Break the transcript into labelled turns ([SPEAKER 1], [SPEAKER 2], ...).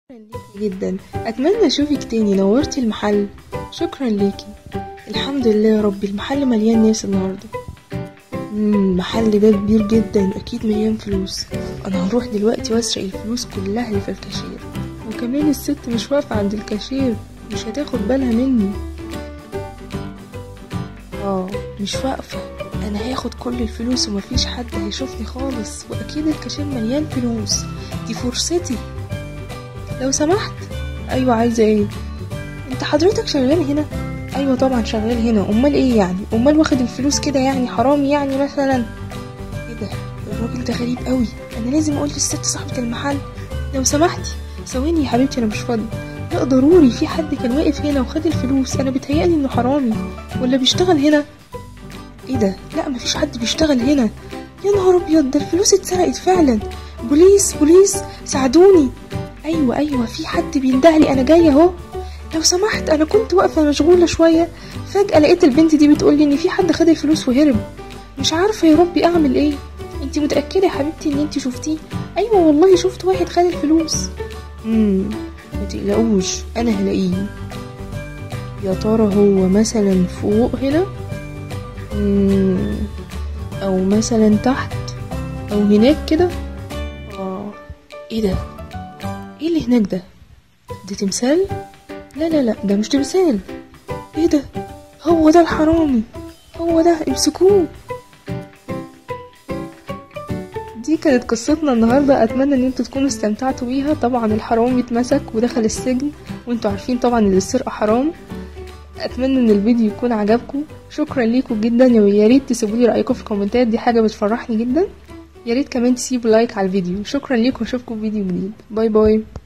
[SPEAKER 1] ليكي جدا اتمنى اشوفك تاني نورتي المحل شكرا ليكي الحمد لله يا ربي المحل مليان ناس النهارده مم، المحل ده كبير جدا اكيد مليان فلوس انا هروح دلوقتي واسرق الفلوس كلها اللي في الكاشير وكمان الست مش واقفه عند الكاشير مش هتاخد بالها مني اه مش واقفه انا هاخد كل الفلوس ومفيش حد هيشوفني خالص واكيد الكاشير مليان فلوس دي فرصتي لو سمحت ايوه عايزه ايه انت حضرتك شغال هنا ايوه طبعا شغال هنا امال ايه يعني امال واخد الفلوس كده يعني حرام يعني مثلا ايه ده الراجل ده غريب قوي انا لازم اقول للست صاحبه المحل لو سمحتي ثواني يا حبيبتي انا مش فاضيه لا ضروري في حد كان واقف هنا وخد الفلوس انا بيتهيألي انه حرامي ولا بيشتغل هنا ايه ده لا مفيش حد بيشتغل هنا يا نهار ابيض ده الفلوس اتسرقت فعلا بوليس بوليس ساعدوني ايوه ايوه في حد بيندهلي انا جايه اهو لو سمحت انا كنت واقفه مشغوله شويه فجاه لقيت البنت دي بتقول لي ان في حد خد الفلوس وهرب مش عارفه يا ربي اعمل ايه انت متاكده يا حبيبتي ان انت شفتيه ايوه والله شفت واحد خد الفلوس امم ما تقلقوش انا هلاقيه يا ترى هو مثلا فوق هنا مم. او مثلا تحت او هناك كده اه ايه ده ايه اللي هناك ده ده تمثال لا لا لا ده مش تمثال ايه ده هو ده الحرامي هو ده امسكوه دي كانت قصتنا النهارده اتمنى ان انتوا تكونوا استمتعتوا بيها طبعا الحرامي اتمسك ودخل السجن وانتوا عارفين طبعا ان السرقه حرام اتمنى ان الفيديو يكون عجبكم شكرا ليكم جدا يا ريت تسيبوا لي رايكم في الكومنتات دي حاجه بتفرحني جدا يا ريت كمان تسيبوا لايك على الفيديو شكرا ليكم اشوفكم في فيديو جديد باي باي